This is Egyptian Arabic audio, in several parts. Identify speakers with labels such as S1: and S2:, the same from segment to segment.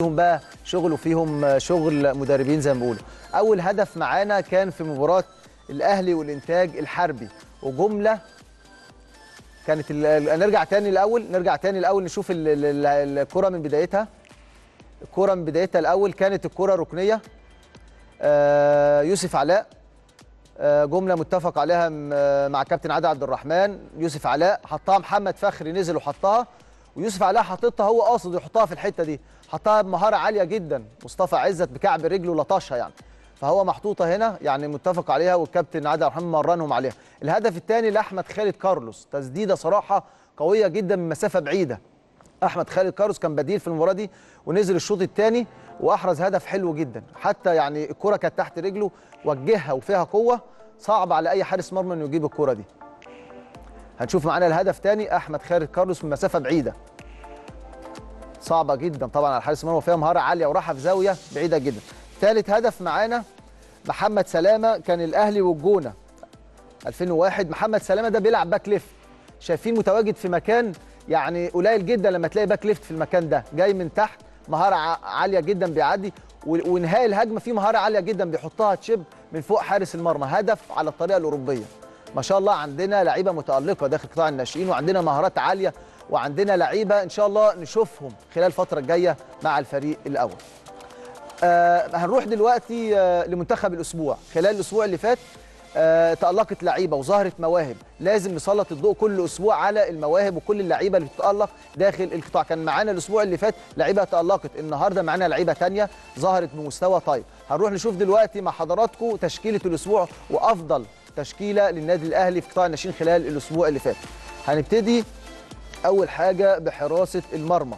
S1: فيهم بقى شغل وفيهم شغل مدربين زي ما بيقولوا اول هدف معانا كان في مباراه الاهلي والانتاج الحربي وجمله كانت ال- نرجع تاني الاول نرجع تاني الاول نشوف ال- ال- ال- الكره من بدايتها الكره من بدايتها الاول كانت الكره ركنيه آه، يوسف علاء آه، جمله متفق عليها م- آه، مع كابتن عادل عبد الرحمن يوسف علاء حطها محمد فخري نزل وحطها ويوسف علاء حاططها هو قاصد يحطها في الحته دي حطها بمهاره عاليه جدا مصطفى عزت بكعب رجله لطشها يعني فهو محطوطه هنا يعني متفق عليها والكابتن عادل عبد الرحمن مرنهم عليها الهدف الثاني لاحمد خالد كارلوس تسديده صراحه قويه جدا من مسافه بعيده احمد خالد كارلوس كان بديل في المباراه دي ونزل الشوط الثاني واحرز هدف حلو جدا حتى يعني الكره كانت تحت رجله وجهها وفيها قوه صعب على اي حارس مرمى انه يجيب الكره دي هنشوف معانا الهدف تاني احمد خالد كارلوس من مسافه بعيده صعبه جدا طبعا على حارس المرمى وفيها مهاره عاليه وراحه في زاويه بعيده جدا ثالث هدف معانا محمد سلامه كان الاهلي والجونه 2001 محمد سلامه ده بيلعب باك ليفت شايفين متواجد في مكان يعني قليل جدا لما تلاقي باك ليفت في المكان ده جاي من تحت مهاره ع- عاليه جدا بيعدي و- وانهاء الهجمه فيه مهاره عاليه جدا بيحطها تشيب من فوق حارس المرمى هدف على الطريقه الاوروبيه ما شاء الله عندنا لعيبه متالقه داخل قطاع الناشئين وعندنا مهارات عاليه وعندنا لعيبه ان شاء الله نشوفهم خلال الفتره الجايه مع الفريق الاول آه هنروح دلوقتي آه لمنتخب الاسبوع خلال الاسبوع اللي فات آه تألقت لعيبه وظهرت مواهب لازم نسلط الضوء كل اسبوع على المواهب وكل اللعيبه اللي بتتألق داخل القطاع كان معانا الاسبوع اللي فات لعيبه تألقت النهارده معانا لعيبه تانية ظهرت بمستوى طيب هنروح نشوف دلوقتي مع حضراتكم تشكيله الاسبوع وافضل تشكيله للنادي الاهلي في قطاع الناشئين خلال الاسبوع اللي فات هنبتدي اول حاجه بحراسه المرمى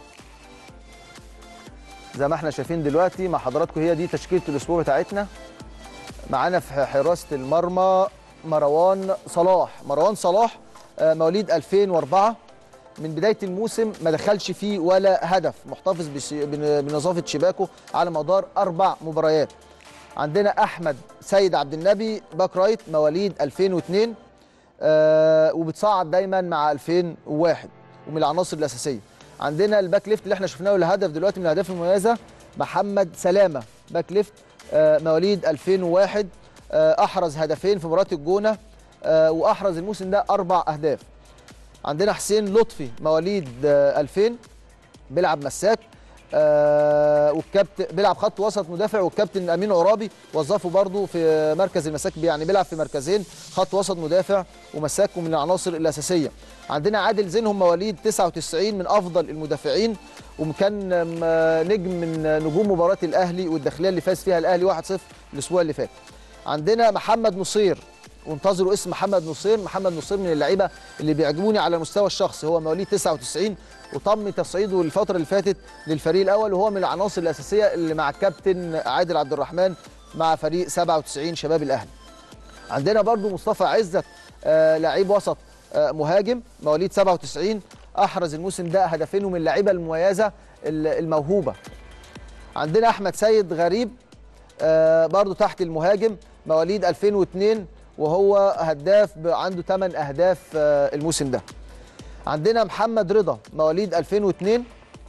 S1: زي ما احنا شايفين دلوقتي مع حضراتكم هي دي تشكيله الاسبوع بتاعتنا معانا في حراسه المرمى مروان صلاح مروان صلاح آه، مواليد 2004 من بدايه الموسم ما دخلش فيه ولا هدف محتفظ بش- بن- بنظافه شباكه على مدار اربع مباريات عندنا احمد سيد عبد النبي باك رايت مواليد 2002 آه وبتصعد دايما مع 2001 ومن العناصر الاساسيه عندنا الباك ليفت اللي احنا شفناه الهدف دلوقتي من الاهداف المميزه محمد سلامه باك ليفت آه مواليد 2001 آه احرز هدفين في مباراه الجونه آه واحرز الموسم ده اربع اهداف عندنا حسين لطفي مواليد آه 2000 بيلعب مساك آه والكابتن بيلعب خط وسط مدافع والكابتن امين عرابي وظفه برضه في مركز المساك يعني بيلعب في مركزين خط وسط مدافع ومساك ومن العناصر الاساسيه عندنا عادل زينهم مواليد 99 من افضل المدافعين وكان آه، نجم من نجوم مباراه الاهلي والداخليه اللي فاز فيها الاهلي 1-0 الاسبوع اللي فات عندنا محمد نصير وانتظروا اسم محمد نصير محمد نصير من اللعيبه اللي بيعجبوني على المستوى الشخصي هو مواليد 99 وتم تصعيده الفتره اللي فاتت للفريق الاول وهو من العناصر الاساسيه اللي مع الكابتن عادل عبد الرحمن مع فريق 97 شباب الاهلي عندنا برضو مصطفى عزت آه لعيب وسط آه مهاجم مواليد 97 احرز الموسم ده هدفين من اللعيبه المميزه ال- الموهوبه عندنا احمد سيد غريب آه برضو تحت المهاجم مواليد 2002 وهو هداف ب- عنده 8 اهداف آه الموسم ده عندنا محمد رضا مواليد 2002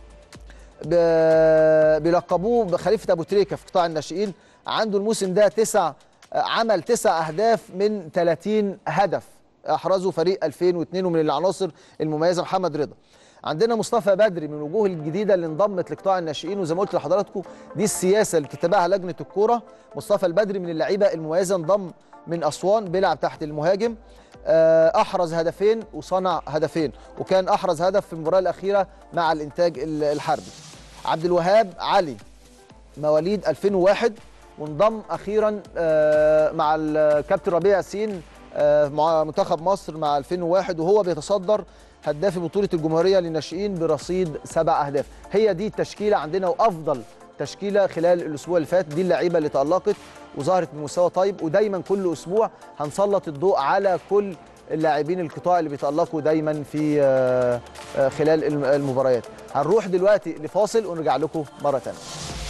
S1: ب- بيلقبوه بخليفه ابو تريكه في قطاع الناشئين عنده الموسم ده تسع عمل تسع اهداف من 30 هدف احرزه فريق 2002 ومن العناصر المميزه محمد رضا عندنا مصطفى بدري من الوجوه الجديده اللي انضمت لقطاع الناشئين وزي ما قلت لحضراتكم دي السياسه اللي بتتبعها لجنه الكوره مصطفى البدري من اللعيبه المميزه انضم من اسوان بيلعب تحت المهاجم آه، احرز هدفين وصنع هدفين وكان احرز هدف في المباراه الاخيره مع الانتاج ال- الحربي عبد الوهاب علي مواليد 2001 وانضم اخيرا آه، مع الكابتن ربيع ياسين آه، مع منتخب مصر مع 2001 وهو بيتصدر هداف بطوله الجمهوريه للناشئين برصيد سبع اهداف هي دي التشكيله عندنا وافضل تشكيله خلال الاسبوع اللي فات دي اللعيبه اللي تالقت وظهرت بمستوى طيب ودايما كل اسبوع هنسلط الضوء على كل اللاعبين القطاع اللي بيتالقوا دايما في آه، آه، خلال الم- المباريات هنروح دلوقتي لفاصل ونرجع لكم مره ثانيه